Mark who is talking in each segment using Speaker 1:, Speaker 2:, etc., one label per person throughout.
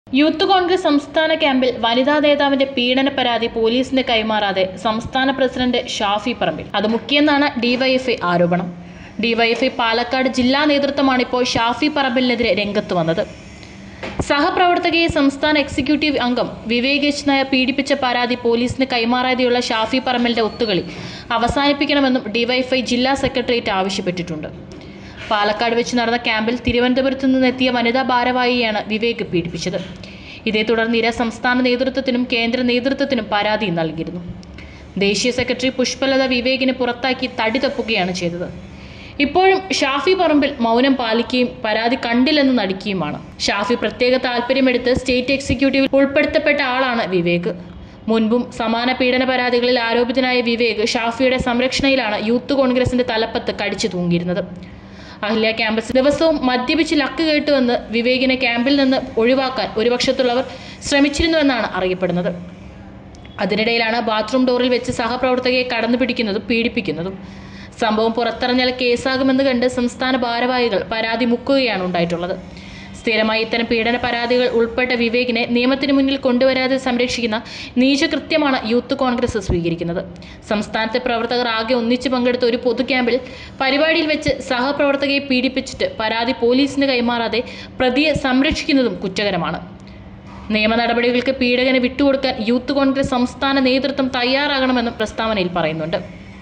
Speaker 1: youth Congress സംസ്ഥാന ക്യാമ്പിൽ വനിതാ നേതാവിന്റെ പീഡന പരാതി പോലീസിന് കൈമാറാതെ സംസ്ഥാന പ്രസിഡന്റ് ഷാഫി പറമ്പിൽ അത് മുക്കിയെന്നാണ് ഡിവൈഎഫ്ഐ ആരോപണം ഡിവൈഎഫ്ഐ പാലക്കാട് ജില്ലാ നേതൃത്വമാണ് ഇപ്പോൾ ഷാഫി പറമ്പിലിനെതിരെ രംഗത്ത് വന്നത് സഹപ്രവർത്തകയെ സംസ്ഥാന എക്സിക്യൂട്ടീവ് അംഗം വിവേക് എച്ച് നായർ പീഡിപ്പിച്ച പരാതി പോലീസിന് കൈമാറാതെയുള്ള ഷാഫി പറമ്പലിന്റെ ഒത്തുകളി അവസാനിപ്പിക്കണമെന്നും ഡിവൈഎഫ്ഐ ജില്ലാ സെക്രട്ടേറിയറ്റ് ആവശ്യപ്പെട്ടിട്ടുണ്ട് പാലക്കാട് വെച്ച് നടന്ന ക്യാമ്പിൽ തിരുവനന്തപുരത്ത് നിന്നെത്തിയ വനിതാ ഭാരവാഹിയെയാണ് വിവേക് പീഡിപ്പിച്ചത് ഇതേ തുടർന്ന് ഇര സംസ്ഥാന നേതൃത്വത്തിനും കേന്ദ്ര നേതൃത്വത്തിനും പരാതി നൽകിയിരുന്നു ദേശീയ സെക്രട്ടറി പുഷ്പലത വിവേകിനെ പുറത്താക്കി തടി തപ്പുകയാണ് ചെയ്തത് ഇപ്പോഴും ഷാഫി പറമ്പിൽ മൗനം പാലിക്കുകയും പരാതി കണ്ടില്ലെന്ന് നടിക്കുകയുമാണ് ഷാഫി പ്രത്യേക താല്പര്യമെടുത്ത് സ്റ്റേറ്റ് എക്സിക്യൂട്ടീവിൽ ഉൾപ്പെടുത്തപ്പെട്ട ആളാണ് വിവേക് മുൻപും സമാന പീഡന പരാതികളിൽ ആരോപിതനായ വിവേക് ഷാഫിയുടെ സംരക്ഷണയിലാണ് യൂത്ത് കോൺഗ്രസിന്റെ തലപ്പത്ത് കടിച്ചു തൂങ്ങിയിരുന്നത് അഹല്യ ക്യാമ്പസ് ദിവസവും മദ്യപിച്ച് ലക്ക് കേട്ടുവെന്ന് വിവേകിനെ ക്യാമ്പിൽ നിന്ന് ഒഴിവാക്കാൻ ഒരു പക്ഷത്തുള്ളവർ ശ്രമിച്ചിരുന്നുവെന്നാണ് അറിയപ്പെടുന്നത് അതിനിടയിലാണ് ബാത്റൂം ഡോറിൽ വെച്ച് സഹപ്രവർത്തകയെ കടന്നു പിടിക്കുന്നതും പീഡിപ്പിക്കുന്നതും സംഭവം പുറത്തറിഞ്ഞാൽ കേസാകുമെന്ന് കണ്ട് സംസ്ഥാന ഭാരവാഹികൾ പരാതി മുക്കുകയാണ് ഉണ്ടായിട്ടുള്ളത് സ്ഥിരമായി ഇത്തരം പീഡന പരാതികൾ ഉൾപ്പെട്ട വിവേകിനെ നിയമത്തിന് മുന്നിൽ കൊണ്ടുവരാതെ സംരക്ഷിക്കുന്ന നീചകൃത്യമാണ് യൂത്ത് കോൺഗ്രസ് സ്വീകരിക്കുന്നത് സംസ്ഥാനത്തെ പ്രവർത്തകർ ആകെ ഒന്നിച്ചു പങ്കെടുത്ത ഒരു പൊതു ക്യാമ്പിൽ പരിപാടിയിൽ വെച്ച് സഹപ്രവർത്തകയെ പീഡിപ്പിച്ചിട്ട് പരാതി പോലീസിന് കൈമാറാതെ പ്രതിയെ സംരക്ഷിക്കുന്നതും കുറ്റകരമാണ് നിയമ നടപടികൾക്ക് പീഡകനെ വിട്ടുകൊടുക്കാൻ യൂത്ത് കോൺഗ്രസ് സംസ്ഥാന നേതൃത്വം തയ്യാറാകണമെന്നും പ്രസ്താവനയിൽ പറയുന്നുണ്ട്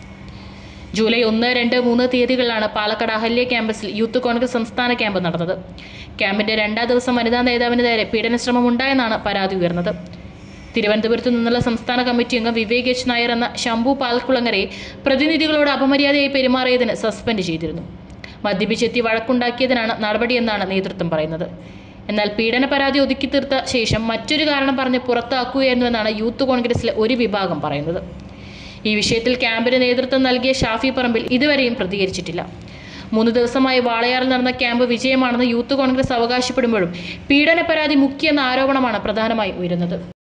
Speaker 1: ജൂലൈ ഒന്ന് രണ്ട് മൂന്ന് തീയതികളിലാണ് പാലക്കാട് അഹല്യ ക്യാമ്പസിൽ യൂത്ത് കോൺഗ്രസ് സംസ്ഥാന ക്യാമ്പ് നടന്നത് ക്യാമ്പിന്റെ രണ്ടാം ദിവസം വനിതാ നേതാവിന് നേരെ പീഡനശ്രമം ഉണ്ടായെന്നാണ് പരാതി ഉയർന്നത് തിരുവനന്തപുരത്ത് നിന്നുള്ള സംസ്ഥാന കമ്മിറ്റി അംഗം വിവേക് എച്ച് നായർ എന്ന ശംഭു പാൽക്കുളങ്ങരയെ പ്രതിനിധികളോട് അപമര്യാദയായി പെരുമാറിയതിന് സസ്പെൻഡ് ചെയ്തിരുന്നു മദ്യപിച്ചെത്തി വഴക്കുണ്ടാക്കിയതിനാണ് നടപടിയെന്നാണ് നേതൃത്വം പറയുന്നത് എന്നാൽ പീഡന പരാതി ഒതുക്കി തീർത്ത ശേഷം മറ്റൊരു കാരണം പറഞ്ഞ് പുറത്താക്കുകയായിരുന്നുവെന്നാണ് യൂത്ത് കോൺഗ്രസിലെ ഒരു വിഭാഗം പറയുന്നത് ഈ വിഷയത്തിൽ ക്യാമ്പിന് നേതൃത്വം നൽകിയ ഷാഫി പറമ്പിൽ ഇതുവരെയും പ്രതികരിച്ചിട്ടില്ല മൂന്ന് ദിവസമായി വാളയാറിൽ നടന്ന ക്യാമ്പ് വിജയമാണെന്ന് യൂത്ത് കോൺഗ്രസ് അവകാശപ്പെടുമ്പോഴും പീഡന പരാതി മുക്കിയെന്ന ആരോപണമാണ് പ്രധാനമായും ഉയരുന്നത്